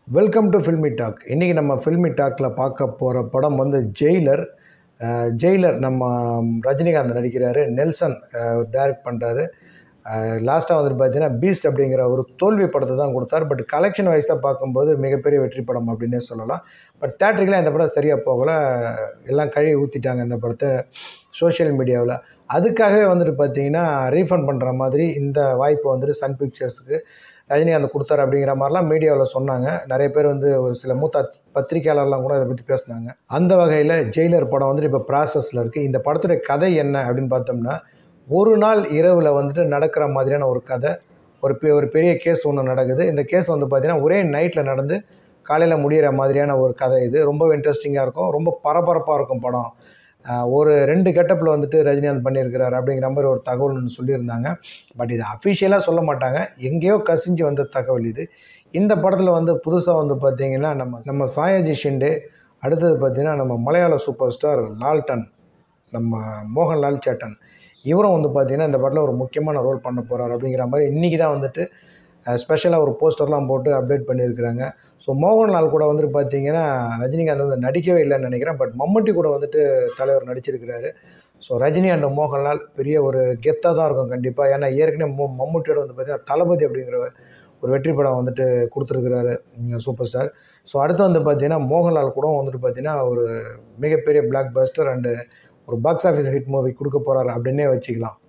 welcome to filmi talk இன்றைக்கி நம்ம ஃபில்மி டாக்கில் பார்க்க போகிற படம் வந்து ஜெயிலர் அஹ், ஜெயிலர் நம்ம ரஜினிகாந்த் நடிக்கிறாரு நெல்சன் டைரக்ட் பண்ணுறாரு லாஸ்ட்டாக வந்துட்டு பார்த்தீங்கன்னா பீஸ்ட் அப்படிங்கிற ஒரு தோல்வி படத்தை தான் கொடுத்தார் பட் கலெக்ஷன் வைஸாக பார்க்கும்போது மிகப்பெரிய வெற்றி படம் அப்படின்னே சொல்லலாம் பட் தேட்டருக்குலாம் இந்த படம் சரியாக போகலை எல்லாம் கழுவி ஊற்றிட்டாங்க இந்த படத்தை சோஷியல் மீடியாவில் அதுக்காகவே வந்துட்டு பார்த்தீங்கன்னா ரீஃபண்ட் பண்ணுற மாதிரி இந்த வாய்ப்பை வந்துட்டு சன் பிக்சர்ஸுக்கு ரஜினிகாந்த் கொடுத்தாரு அப்படிங்கிற மாதிரிலாம் மீடியாவில் சொன்னாங்க நிறைய பேர் வந்து ஒரு சில மூத்த பத்திரிகையாளர்லாம் கூட இதை பற்றி பேசுனாங்க அந்த வகையில் ஜெயிலர் படம் வந்துட்டு இப்போ ப்ராசஸில் இருக்குது இந்த படத்துடைய கதை என்ன அப்படின்னு பார்த்தோம்னா ஒரு நாள் இரவில் வந்துட்டு நடக்கிற மாதிரியான ஒரு கதை ஒரு பெ ஒரு பெரிய கேஸ் ஒன்று நடக்குது இந்த கேஸ் வந்து பார்த்திங்கன்னா ஒரே நைட்டில் நடந்து காலையில் முடிகிற மாதிரியான ஒரு கதை இது ரொம்ப இன்ட்ரெஸ்டிங்காக இருக்கும் ரொம்ப பரபரப்பாக இருக்கும் படம் ஆஹ் ஒரு ரெண்டு கெட்டப்பில் வந்துட்டு ரஜினிகாந்த் பண்ணியிருக்கிறார் அப்படிங்கிற மாதிரி ஒரு தகவல் ஒன்று சொல்லியிருந்தாங்க பட் இது அஃபிஷியலாக சொல்ல மாட்டாங்க எங்கேயோ கசிஞ்சு வந்த தகவல் இது இந்த படத்தில் வந்து புதுசாக வந்து பார்த்திங்கன்னா நம்ம நம்ம சாயாஜி ஷிண்டே அடுத்தது பார்த்திங்கன்னா நம்ம மலையாள சூப்பர் ஸ்டார் லால்டன் நம்ம மோகன்லால் சேட்டன் இவரும் வந்து பார்த்திங்கன்னா இந்த படத்தில் ஒரு முக்கியமான ரோல் பண்ண போகிறார் அப்படிங்கிற மாதிரி இன்றைக்கி தான் வந்துட்டு ஸ்பெஷலாக ஒரு போஸ்டர்லாம் போட்டு அப்டேட் பண்ணியிருக்கிறாங்க ஸோ மோகன்லால் கூட வந்துட்டு பார்த்தீங்கன்னா ரஜினிகாந்த் வந்து நடிக்கவே இல்லைன்னு நினைக்கிறேன் பட் மம்முட்டி கூட வந்துட்டு தலைவர் நடிச்சிருக்கிறாரு ஸோ ரஜினி அண்ட் மோகன்லால் பெரிய ஒரு கெத்தாக தான் இருக்கும் கண்டிப்பாக ஏன்னா ஏற்கனவே மோ மம்முட்டியோட வந்து பார்த்தீங்கன்னா தளபதி அப்படிங்கிற ஒரு வெற்றி படம் வந்துட்டு கொடுத்துருக்கிறாரு சூப்பர் ஸ்டார் ஸோ அடுத்து வந்து பார்த்தீங்கன்னா மோகன்லால் கூட வந்துட்டு பார்த்தீங்கன்னா ஒரு மிகப்பெரிய பிளாக் பஸ்டர் அண்டு ஒரு பாக்ஸ் ஆஃபீஸ் ஹிட் மூவி கொடுக்க போகிறாரு அப்படின்னே வச்சுக்கலாம்